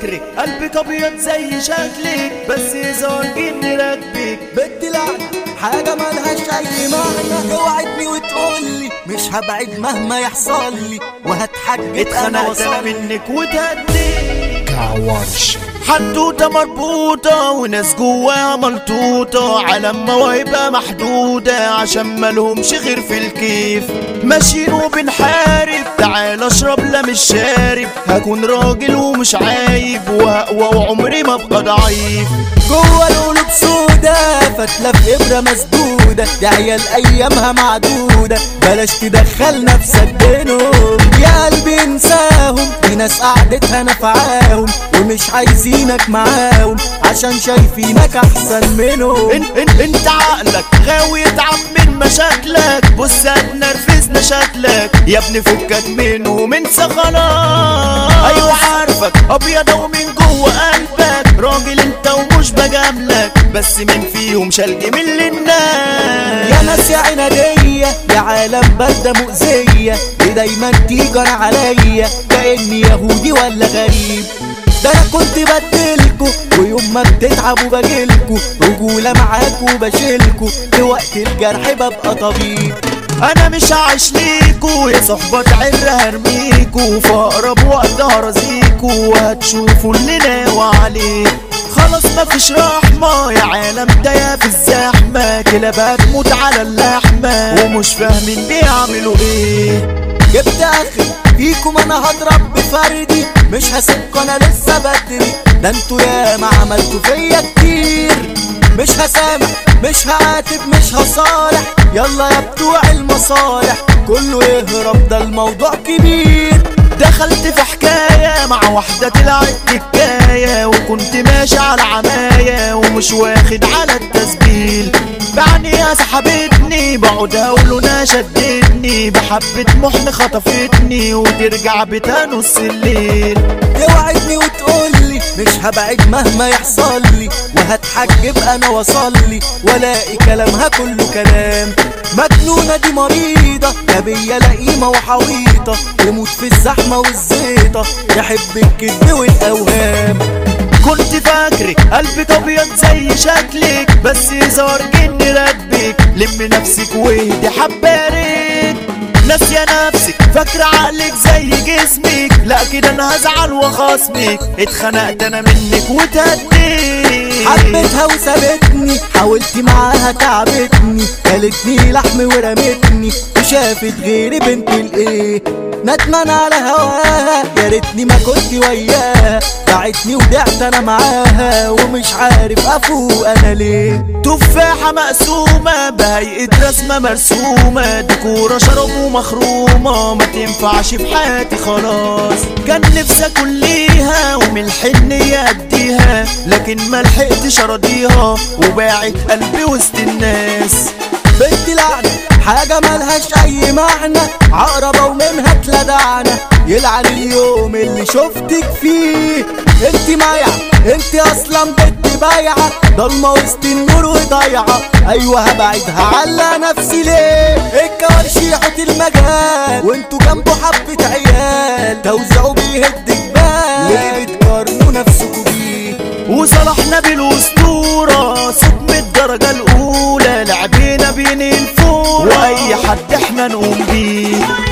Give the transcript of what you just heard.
فاكرك قلبك ابيض زي شكلك بس يظهر جن راكبك بنت لعنة حاجة ملهاش أي معنى اوعدني وتقولي مش هبعد مهما يحصل لي وهتحجج أنا اتخنقت انا وصلت منك وتهديت كعورش حدوتة مربوطة وناس جواها ملطوطة عالم مواهبها محدودة عشان مالهمش غير في الكيف ماشيين وبنحارب تعال اشرب لا مش شارب هكون راجل ومش عايب وهقوى وعمري ما ابقى ضعيف جوه القلوب سودة فتلة في إبرة مسدودة يا عيال أيامها معدودة بلاش تدخل نفسك بينهم يا قلبي انساهم في ناس قعدتها نفعاهم ومش عايزينك معاهم عشان شايفينك أحسن منهم ان ان انت عقلك غاوي يتعب من مشاكلك بص هتنرفزنا شكلك يا ابني فكك منه منسى خلاص ايوه عارفك ابيض ومن جوه قلبك راجل انت ومش بجاملك بس مين فيهم شلج من للناس يا ناس يا عنادية يا عالم بردة مؤذية ليه دايما تيجر عليا كأني يهودي ولا غريب ده انا كنت بدلكوا ويوم ما بتتعبوا باجيلكوا رجولة معاكوا وبشيلكوا في وقت الجرح ببقى طبيب انا مش عايش ليكو يا صحبة عر هرميكو في اقرب وقت هرزيكو وهتشوفوا اللي ناوى عليه خلاص مفيش رحمة يا عالم ده يا في الزحمة كلاب هتموت على اللحمة ومش فاهمين بيعملوا ايه جبت اخي فيكم انا هضرب بفردي مش هسيبكوا انا لسه بدري ده انتوا يا ما عملتوا فيا كتير مش هسامح مش هعاتب مش هصالح يلا يا بتوع المصالح كله يهرب ده الموضوع كبير دخلت في حكاية مع واحدة طلعت حكاية وكنت ماشي على عماية ومش واخد على التسجيل بعنيها سحبتني بقعد اقول شدتني بحبة محن خطفتني وترجع بيتها نص الليل توعدني وتقولي مش هبعد مهما يحصل لي وهتحجب انا واصلي والاقي كلامها كله كلام مجنونة دي مريضة غبية لئيمة وحويطة تموت في الزحمة والزيطة يحب الكذب والاوهام كنت فاكرك قلبك ابيض زي شكلك بس يظهر جن راكبك لم نفسك واهدي حبارك ناسية نفسك فاكرة عقلك زي جسمك لا كده انا هزعل وخصمك اتخنقت انا منك وتهديت حبيتها وسابتني حاولت معاها تعبتني كلتني لحم ورمتني وشافت غيري بنت الايه ندمان على هواها يا ريتني ما كنت وياها دعتني ودعت انا معاها ومش عارف افوق انا ليه تفاحة مقسومة بهيئة رسمة مرسومة ديكورة شراب ومخرومة ما تنفعش في حياتي خلاص كان نفسي اكل ليها ومن الحنية اديها لكن ما لحقتش اراضيها وباعت قلبي وسط الناس بنت لعنة حاجة ملهاش أي معنى عقربة ومنها اتلدعنا يلعن اليوم اللي شفتك فيه انت مايعة انت اصلا بنت بايعة ضلمة وسط النور وضايعة ايوه هبعدها على نفسي ليه الكوارش يحط المجال وانتوا جنبه حبة عيال توزعوا بيهد جبال ليه بتقارنوا نفسكوا بيه وصلحنا بالاسطورة صوت من الدرجة الاولى لعبنا بين الفورة واي حد احنا نقوم بيه